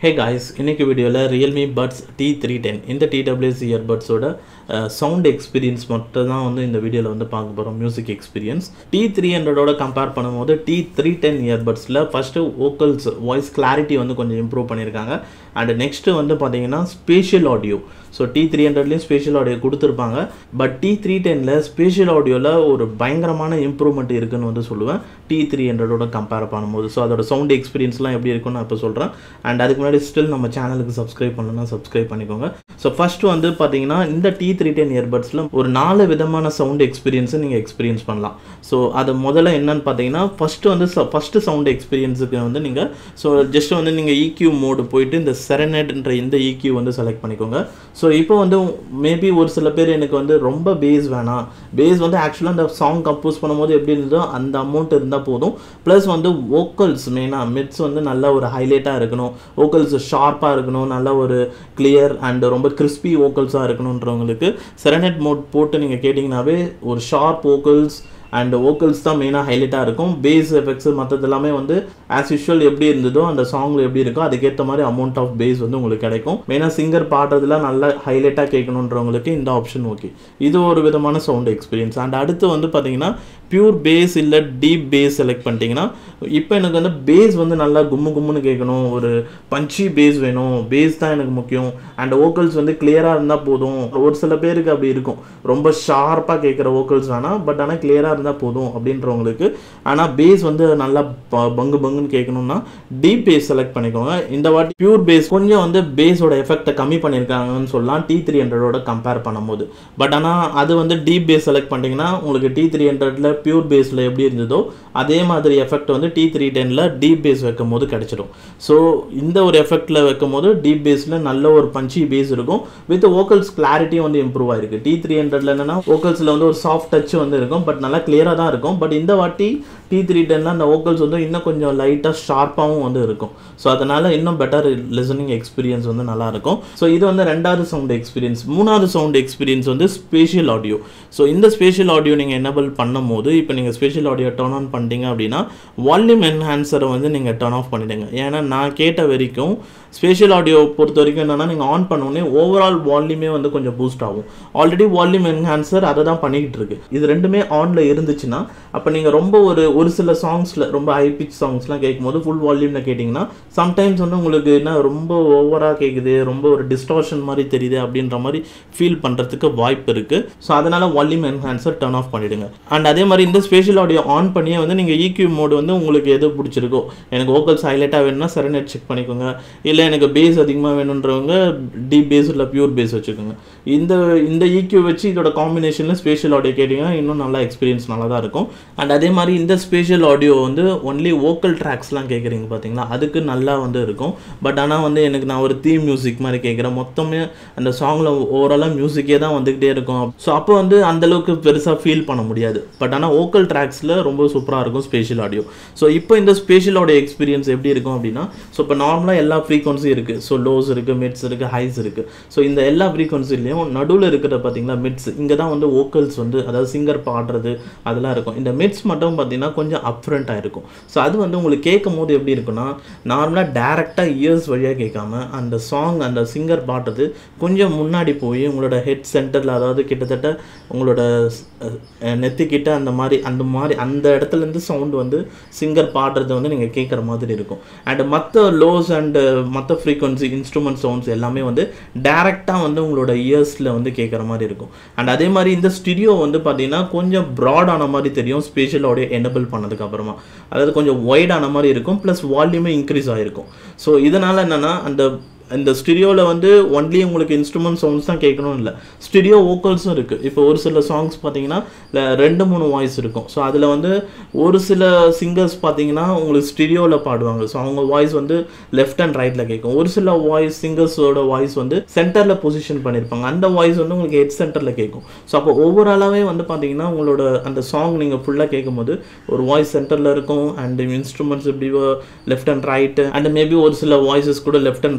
ஹே guys இன்னைக்கு வீடியோவில் realme buds T three ten இந்த டிடபிள்யூஎஸ் இயர்பட்ஸோட சவுண்ட் எக்ஸ்பீரியன்ஸ் மட்டும் தான் வந்து இந்த வீடியோவில் வந்து பார்க்க போகிறோம் மியூசிக் எக்ஸ்பீரியன்ஸ் டி த்ரீ ஹண்ட்ரடோட கம்பேர் பண்ணும்போது டி த்ரீ டென் இயர்பட்ஸில் ஃபஸ்ட்டு வோக்கல்ஸ் வாய்ஸ் கிளாரிட்டி வந்து கொஞ்சம் இம்ப்ரூவ் பண்ணியிருக்காங்க அண்ட் நெக்ஸ்ட்டு வந்து பார்த்தீங்கன்னா spatial audio so T three ஹண்ட்ரட்லேயும் ஸ்பேஷியல் ஆடியோ கொடுத்துருப்பாங்க பட் டி த்ரீ டெனில் ஸ்பேஷியல் ஆடியோவில் ஒரு பயங்கரமான இம்ப்ரூவ்மெண்ட் இருக்குன்னு வந்து சொல்லுவேன் டி த்ரீ ஹண்ட்ரடோட கம்பேர் பண்ணும்போது ஸோ அதோட சவுண்ட் எக்ஸ்பீரியன்ஸ்லாம் எப்படி இருக்குன்னு நான் இப்போ சொல்கிறேன் அண்ட் அதுக்கு முன்னாடி ஸ்டில் நம்ம சேனலுக்கு சப்ஸ்கிரைப் பண்ணணும்னா சப்ஸ்கிரைப் பண்ணிக்கோங்க ஸோ ஃபர்ஸ்ட் வந்து பார்த்தீங்கன்னா இந்த டி த்ரீ டென் இயர்பட்ஸில் ஒரு நாலு விதமான சவுண்ட் எக்ஸ்பீரியன்ஸை நீங்கள் எக்ஸ்பீரியன்ஸ் பண்ணலாம் ஸோ அது முதல்ல என்னன்னு பார்த்தீங்கன்னா ஃபஸ்ட்டு வந்து ஃபஸ்ட்டு சவுண்ட் எக்ஸ்பீரியன்ஸுக்கு வந்து நீங்கள் ஸோ ஜஸ்ட் வந்து நீங்கள் EQ மோடு போயிட்டு இந்த செரனேட்ன்ற இந்த EQ வந்து செலக்ட் பண்ணிக்கோங்க ஸோ இப்போ வந்து மேபி ஒரு சில பேர் எனக்கு வந்து ரொம்ப பேஸ் வேணாம் பேஸ் வந்து ஆக்சுவலாக அந்த சாங் கம்போஸ் பண்ணும்போது எப்படி இருந்ததோ அந்த அமௌண்ட் இருந்தால் போதும் ப்ளஸ் வந்து வோக்கல்ஸ் மெயினாக மிட்ஸ் வந்து நல்ல ஒரு ஹைலைட்டாக இருக்கணும் வோக்கல்ஸ் ஷார்ப்பாக இருக்கணும் நல்ல ஒரு கிளியர் அண்ட் ரொம்ப கிறிஸ்பி வோக்கல்ஸாக இருக்கணுன்றவங்களுக்கு செரனேட் மோட் போட்டு நீங்கள் கேட்டிங்கனாவே ஒரு ஷார்ப் வோக்கல்ஸ் அண்ட் வோக்கல்ஸ் தான் மெயினாக ஹைலைட்டாக இருக்கும் பேஸ் எஃபெக்ட்ஸ் மற்றது எல்லாமே வந்து ஆஸ் யூஷுவல் எப்படி இருந்ததோ அந்த சாங்கில் எப்படி இருக்கோ அதுக்கேற்ற மாதிரி அமௌண்ட் ஆஃப் பேஸ் வந்து உங்களுக்கு கிடைக்கும் மெயினாக சிங்கர் பாடுறதுலாம் நல்லா ஹைலைட்டாக கேட்கணுன்றவங்களுக்கு இந்த ஆப்ஷன் ஓகே இது ஒரு விதமான சவுண்ட் எக்ஸ்பீரியன்ஸ் அண்ட் அடுத்து வந்து பார்த்தீங்கன்னா பியூர் பேஸ் இல்லை டீப் பேஸ் செலக்ட் பண்ணிட்டீங்கன்னா இப்போ எனக்கு வந்து பேஸ் வந்து நல்லா கும்மு கும்முன்னு கேட்கணும் ஒரு பஞ்சி பேஸ் வேணும் பேஸ் தான் எனக்கு முக்கியம் அண்ட் வோக்கல்ஸ் வந்து கிளியராக இருந்தால் போதும் ஒரு சில பேருக்கு அப்படி இருக்கும் ரொம்ப ஷார்ப்பாக கேட்குற வோக்கல்ஸ் வேணாம் பட் ஆனால் கிளியராக இருந்தால் போதும் அப்படின்றவங்களுக்கு ஆனால் பேஸ் வந்து நல்லா ப- பங்கு பங்குன்னு கேட்கணும்னா டீப் பேஸ் செலக்ட் பண்ணிக்கோங்க இந்த வாட்டி பியூர் பேஸ் கொஞ்சம் வந்து பேஸோட எஃபெக்ட்டை கம்மி பண்ணியிருக்காங்கன்னு சொல்லலாம் டி த்ரீ ஹண்ட்ரடோட கம்பேர் பண்ணும்போது பட் ஆனால் அது வந்து டீப் பேஸ் செலக்ட் பண்ணிட்டீங்கன்னா உங்களுக்கு டி த்ரீ ஹண்ட்ரட்ல பியூர் பேஸில் எப்படி இருந்ததோ அதே மாதிரி எஃபெக்ட் வந்து டி த்ரீ டெனில் டீப் பேஸ் வைக்கும் போது கிடைச்சிடும் ஸோ இந்த ஒரு எஃபெக்டில் வைக்கும் போது டீப் பேஸில் நல்ல ஒரு பஞ்சி பேஸ் இருக்கும் வித் வோக்கல்ஸ் கிளாரிட்டியும் வந்து இம்ப்ரூவ் ஆயிருக்கு டி த்ரீ ஹண்ட்ரட்ல என்னன்னா வோக்கல்ஸில் வந்து ஒரு சாஃப்ட் டச் வந்து இருக்கும் பட் நல்லா கிளியராக தான் இருக்கும் பட் இந்த வாட்டி டி த்ரீ டென்ல அந்த வோக்கல்ஸ் வந்து இன்னும் கொஞ்சம் லைட்டாக ஷார்ப்பாகவும் வந்து இருக்கும் ஸோ அதனால இன்னும் பெட்டர் லிசனிங் எக்ஸ்பீரியன்ஸ் வந்து நல்லா இருக்கும் ஸோ இது வந்து ரெண்டாவது சவுண்ட் எக்ஸ்பீரியன்ஸ் மூணாவது சவுண்ட் எக்ஸ்பீரியன்ஸ் வந்து ஸ்பேஷியல் ஆடியோ ஸோ இந்த ஸ்பேஷியல் ஆடியோ நீங்கள் எனபிள் பண்ணும்போது இப்போ நீங்கள் ஸ்பேஷியல் ஆடியோ டர்ன் ஆன் பண்ணிட்டீங்க அப்படின்னா வால்யூம் என்ஹான்சரை வந்து நீங்கள் டர்ன் ஆஃப் பண்ணிடுங்க ஏன்னா நான் கேட்ட வரைக்கும் ஸ்பேஷியல் ஆடியோ பொறுத்த வரைக்கும் என்னன்னா நீங்கள் ஆன் பண்ணோடனே ஓவரால் வால்யூமே வந்து கொஞ்சம் பூஸ்ட் ஆகும் ஆல்ரெடி வால்யூம் என்ஹான்சர் அதை தான் பண்ணிக்கிட்டு இருக்கு இது ரெண்டுமே ஆனில் இருந்துச்சுன்னா அப்போ நீங்கள் ரொம்ப ஒரு ஒரு சில சாங்ஸில் ரொம்ப ஹை பிச் சாங்ஸ்லாம் கேட்கும்போது ஃபுல் வால்யூமில் கேட்டிங்கன்னா சம்டைம்ஸ் வந்து உங்களுக்கு என்ன ரொம்ப ஓவராக கேட்குது ரொம்ப ஒரு டிஸ்டார்ஷன் மாதிரி தெரியுது அப்படின்ற மாதிரி ஃபீல் பண்ணுறதுக்கு வாய்ப்பு இருக்குது ஸோ அதனால் வால்யூம் என்ஹான்சர் டர்ன் ஆஃப் பண்ணிவிடுங்க அண்ட் அதே மாதிரி இந்த ஸ்பேஷியல் ஆடியோ ஆன் பண்ணியே வந்து நீங்கள் EQ மோடு வந்து உங்களுக்கு எது பிடிச்சிருக்கோ எனக்கு வோக்கல்ஸ் ஹைலைட்டாக வேணும்னா செரனேட் செக் பண்ணிக்கோங்க இல்லை எனக்கு பேஸ் அதிகமாக வேணுன்றவங்க டீப் பேஸ் இல்லை பியூர் பேஸ் வச்சுக்கோங்க இந்த இந்த EQ வச்சு இதோட காம்பினேஷனில் ஸ்பேஷியல் ஆடியோ கேட்டிங்கன்னா இன்னும் நல்லா எக்ஸ்பீரியன்ஸ் நல்லா தான் இருக்கும் அண்ட் அதே மாதிரி இந்த ஸ்பேஷியல் ஆடியோ வந்து ஒன்லி வோக்கல் ட்ராக்ஸ்லாம் கேட்குறீங்க பார்த்தீங்களா அதுக்கு நல்லா வந்து இருக்கும் பட் ஆனால் வந்து எனக்கு நான் ஒரு தீம் மியூசிக் மாதிரி கேட்குறேன் மொத்தமே அந்த சாங்கில் ஓவராலாக மியூசிக்கே தான் வந்துக்கிட்டே இருக்கும் ஸோ அப்போ வந்து அந்த அளவுக்கு பெருசாக ஃபீல் பண்ண முடியாது பட் ஆனால் வோக்கல் ட்ராக்ஸில் ரொம்ப சூப்பராக இருக்கும் ஸ்பேஷியல் ஆடியோ ஸோ இப்போ இந்த ஸ்பேஷியல் ஆடியோ எக்ஸ்பீரியன்ஸ் எப்படி இருக்கும் அப்படின்னா ஸோ இப்போ நார்மலாக எல்லா ஃப்ரீக்வன்சி இருக்குது ஸோ லோஸ் இருக்குது மிட்ஸ் இருக்குது ஹைஸ் இருக்குது ஸோ இந்த எல்லா ஃப்ரீக்வன்சிலையும் நடுவில் இருக்கிற பார்த்தீங்களா மிட்ஸ் இங்கே தான் வந்து வோக்கல்ஸ் வந்து அதாவது சிங்கர் பாடுறது அதெல்லாம் இருக்கும் இந்த மிட்ஸ் மட்டும் பார்த்தீங்கன்னா கொஞ்சம் அப்ரண்ட்டாக இருக்கும் ஸோ அது வந்து உங்களுக்கு கேட்கும் போது எப்படி இருக்குன்னா நார்மலாக டேரெக்டாக இயர்ஸ் வழியாக கேட்காம அந்த சாங் அந்த சிங்கர் பாடுறது கொஞ்சம் முன்னாடி போய் உங்களோட ஹெட் சென்டரில் அதாவது கிட்டத்தட்ட உங்களோட அஹ், நெத்திக்கிட்ட அந்த மாதிரி அந்த மாதிரி அந்த இடத்துலேருந்து சவுண்ட் வந்து சிங்கர் பாடுறது வந்து நீங்கள் கேட்குற மாதிரி இருக்கும் அண்ட் மற்ற லோஸ் அண்டு மற்ற ஃப்ரீக்வன்சி இன்ஸ்ட்ருமெண்ட் சவுண்ட்ஸ் எல்லாமே வந்து டேரெக்டாக வந்து உங்களோட இயர்ஸில் வந்து கேட்குற மாதிரி இருக்கும் அண்ட் அதே மாதிரி இந்த ஸ்டுடியோ வந்து பார்த்தீங்கன்னா கொஞ்சம் ப்ராட் ஆன மாதிரி தெரியும் ஸ்பேஷியல் ஆடியோ எனபிள் பண்ணதுக்கு அப்புறமா அதாவது கொஞ்சம் வைட் ஆன மாதிரி இருக்கும் ப்ளஸ் வால்யூமே இன்க்ரீஸ் ஆகிருக்கும் ஸோ இதனால் என்னென்னா அந்த இந்த ஸ்டுடியோவில் வந்து ஒன்லி உங்களுக்கு இன்ஸ்ட்ருமெண்ட் சவுண்ட்ஸ் தான் கேட்கணும் இல்லை ஸ்டுடியோ வோக்கல்ஸும் இருக்குது இப்போ ஒரு சில சாங்ஸ் பார்த்தீங்கன்னா இல்ல ரெண்டு மூணு வாய்ஸ் இருக்கும் ஸோ அதில் வந்து ஒரு சில சிங்கர்ஸ் பார்த்தீங்கன்னா உங்களுக்கு ஸ்டுடியோவில் பாடுவாங்க ஸோ அவங்க வாய்ஸ் வந்து லெஃப்ட் அண்ட் ரைட்டில் கேட்கும் ஒரு சில வாய்ஸ் சிங்கர்ஸோட வாய்ஸ் வந்து சென்டரில் பொசிஷன் பண்ணியிருப்பாங்க அந்த வாய்ஸ் வந்து உங்களுக்கு ஹெட் சென்டரில் கேட்கும் ஸோ அப்போ ஓவராலாகவே வந்து பார்த்தீங்கன்னா உங்களோட அந்த சாங் நீங்கள் ஃபுல்லாக கேட்கும்போது ஒரு வாய்ஸ் சென்டரில் இருக்கும் அண்ட் இன்ஸ்ட்ருமெண்ட்ஸ் இப்படி left and right and maybe ஒரு சில வாய்ஸஸ் கூட லெஃப்ட் அண்ட் ரைட்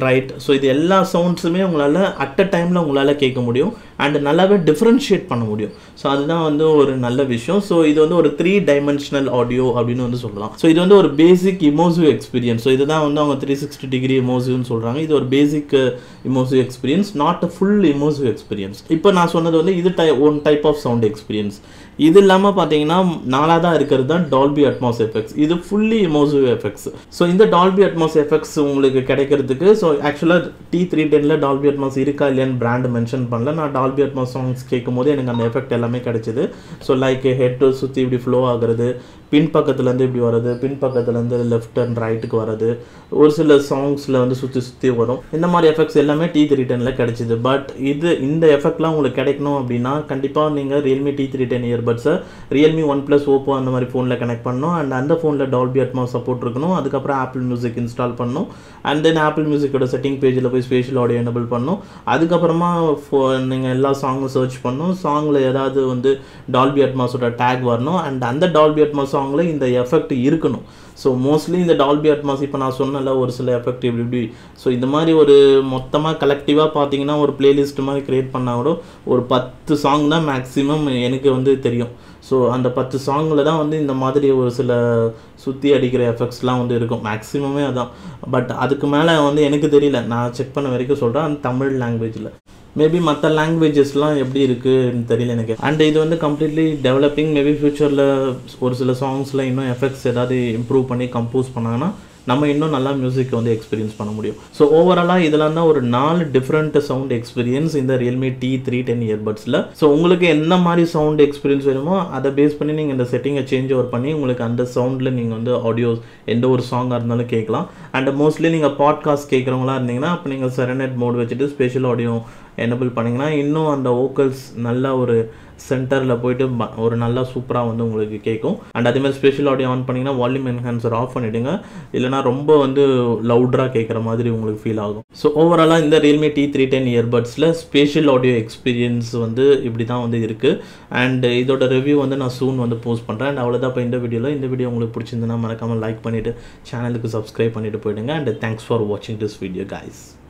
ஸோ இது எல்லா சவுண்ட்ஸுமே உங்களால் அட் அ டைமில் உங்களால் கேட்க முடியும் அண்ட் நல்லாவே டிஃப்ரென்ஷியேட் பண்ண முடியும் ஸோ அதுதான் வந்து ஒரு நல்ல விஷயம் ஸோ இது வந்து ஒரு த்ரீ டைமென்ஷனல் ஆடியோ அப்படின்னு வந்து சொல்லலாம் ஸோ இது வந்து ஒரு பேசிக் இமோசிவ் எக்ஸ்பீரியன்ஸ் ஸோ இதுதான் வந்து அவங்க த்ரீ சிக்ஸ்டி டிகிரி இமோசிவ்னு சொல்கிறாங்க இது ஒரு basic immersive experience not a full immersive experience இப்போ நான் சொன்னது வந்து இது டை one type of sound experience இது இல்லாமல் பார்த்தீங்கன்னா நாலாக தான் இருக்கிறது தான் டால்பி அட்மாஸ் எஃபெக்ட்ஸ் இது ஃபுல்லி இமோசிவ் எஃபெக்ட்ஸ் ஸோ இந்த டால்பி அட்மாஸ் எஃபெக்ட்ஸ் உங்களுக்கு கிடைக்கிறதுக்கு ஸோ ஆக்சுவலாக டி த்ரீ டெனில் டால்பி அட்மாஸ் இருக்கா இல்லையான்னு பிராண்ட் மென்ஷன் பண்ணல நான் டால்பி அட்மாஸ் சாங்ஸ் கேட்கும் போது எனக்கு அந்த எஃபெக்ட் எல்லாமே கிடைச்சிது ஸோ லைக் ஹெட் சுற்றி இப்படி ஃப்ளோ ஆகுறது பின் பக்கத்துலேருந்து இப்படி வர்றது பின் பக்கத்துலேருந்து லெஃப்ட் அண்ட் ரைட்டுக்கு வர்றது ஒரு சில சாங்ஸில் வந்து சுற்றி சுற்றி வரும் இந்த மாதிரி எஃபெக்ட்ஸ் எல்லாமே டி த்ரீ டெனில் கிடைச்சிது பட் இது இந்த எஃபெக்ட்லாம் உங்களுக்கு கிடைக்கணும் அப்படின்னா கண்டிப்பாக நீங்கள் ரியல்மி டி த்ரீ டென் இயர்பட்ஸை ரியல்மி ஒன் ப்ளஸ் ஓப்போ அந்த மாதிரி ஃபோனில் கனெக்ட் பண்ணணும் அண்ட் அந்த ஃபோனில் டால்பி அட்மா சப்போர்ட் இருக்கணும் அதுக்கப்புறம் ஆப்பிள் மியூசிக் இன்ஸ்டால் பண்ணணும் அண்ட் தென் ஆப்பிள் மியூசிக்கோட செட்டிங் பேஜில் போய் ஸ்பேஷியல் ஆடியோ எனபிள் பண்ணணும் அதுக்கப்புறமா ஃபோ நீங்கள் எல்லா சாங்கும் சர்ச் பண்ணணும் சாங்கில் ஏதாவது வந்து டால்பி அட்மாஸோட டேக் வரணும் அண்ட் அந்த டால்பி அட்மாஸ் சாங்கில் இந்த எஃபெக்ட் இருக்கணும் ஸோ மோஸ்ட்லி இந்த டால்பி அட்மாஸ் இப்போ நான் சொன்னல ஒரு சில எஃபெக்ட் இப்படி இப்படி ஸோ இந்த மாதிரி ஒரு மொத்தமாக கலெக்டிவாக பார்த்தீங்கன்னா ஒரு பிளேலிஸ்ட் மாதிரி க்ரியேட் பண்ணால் கூட ஒரு பத்து சாங் தான் மேக்ஸிமம் எனக்கு வந்து தெரியும் ஸோ அந்த பத்து சாங்கில் தான் வந்து இந்த மாதிரி ஒரு சில சுற்றி அடிக்கிற எஃபெக்ட்ஸ்லாம் வந்து இருக்கும் மேக்ஸிமமே அதான் பட் அதுக்கு மேலே வந்து எனக்கு தெரியல நான் செக் பண்ண வரைக்கும் சொல்கிறேன் அந்த தமிழ் லாங்குவேஜில் மேபி மற்ற லாங்குவேஜஸ்லாம் எப்படி இருக்குன்னு தெரியல எனக்கு அண்ட் இது வந்து கம்ப்ளீட்லி டெவலப்பிங் மேபி ஃப்யூச்சரில் ஒரு சில சாங்ஸில் இன்னும் எஃபெக்ட்ஸ் ஏதாவது இம்ப்ரூவ் பண்ணி கம்போஸ் பண்ணாங்கன்னா நம்ம இன்னும் நல்லா மியூசிக் வந்து எக்ஸ்பீரியன்ஸ் பண்ண முடியும் ஸோ ஓவராலாக இதெல்லாம் தான் ஒரு நாலு டிஃப்ரெண்ட் சவுண்ட் எக்ஸ்பீரியன்ஸ் இந்த ரியல்மி டி த்ரீ டென் இயர்பட்ஸில் ஸோ உங்களுக்கு என்ன மாதிரி சவுண்ட் எக்ஸ்பீரியன்ஸ் வேணுமோ அதை பேஸ் பண்ணி நீங்கள் இந்த செட்டிங்கை சேஞ்ச் ஓவர் பண்ணி உங்களுக்கு அந்த சவுண்டில் நீங்கள் வந்து ஆடியோஸ் எந்த ஒரு சாங்காக இருந்தாலும் கேட்கலாம் அண்ட் மோஸ்ட்லி நீங்கள் பாட்காஸ்ட் கேட்குறவங்களா இருந்தீங்கன்னா அப்போ நீங்கள் செரனெட் மோட் வச்சுட்டு ஸ்பெஷல் ஆடியோ எனபிள் பண்ணிங்கன்னா இன்னும் அந்த வோக்கல்ஸ் நல்ல ஒரு சென்டரில் போயிட்டு ஒரு நல்லா சூப்பராக வந்து உங்களுக்கு கேட்கும் அண்ட் அதேமாதிரி ஸ்பெஷல் ஆடியோ ஆன் பண்ணிங்கன்னா வால்யூம் என்ஹான்சர் ஆஃப் பண்ணிவிடுங்க இல்லைனா ரொம்ப வந்து லவுடராக கேட்குற மாதிரி உங்களுக்கு ஃபீல் ஆகும் ஸோ ஓவராலாக இந்த ரியல்மி டி த்ரீ டென் இயர்பட்ஸில் ஸ்பெஷல் ஆடியோ எக்ஸ்பீரியன்ஸ் வந்து இப்படி தான் வந்து இருக்குது அண்ட் இதோட ரிவ்யூ வந்து நான் சூன் வந்து போஸ்ட் பண்ணுறேன் அண்ட் அவ்வளோதான் இப்போ இந்த வீடியோவில் இந்த வீடியோ உங்களுக்கு பிடிச்சிருந்ததுன்னா மறக்காமல் லைக் பண்ணிவிட்டு சேனலுக்கு சப்ஸ்கிரைப் பண்ணிவிட்டு போயிடுங்க அண்ட் தேங்க்ஸ் ஃபார் வாட்சிங் திஸ் வீடியோ கைஸ்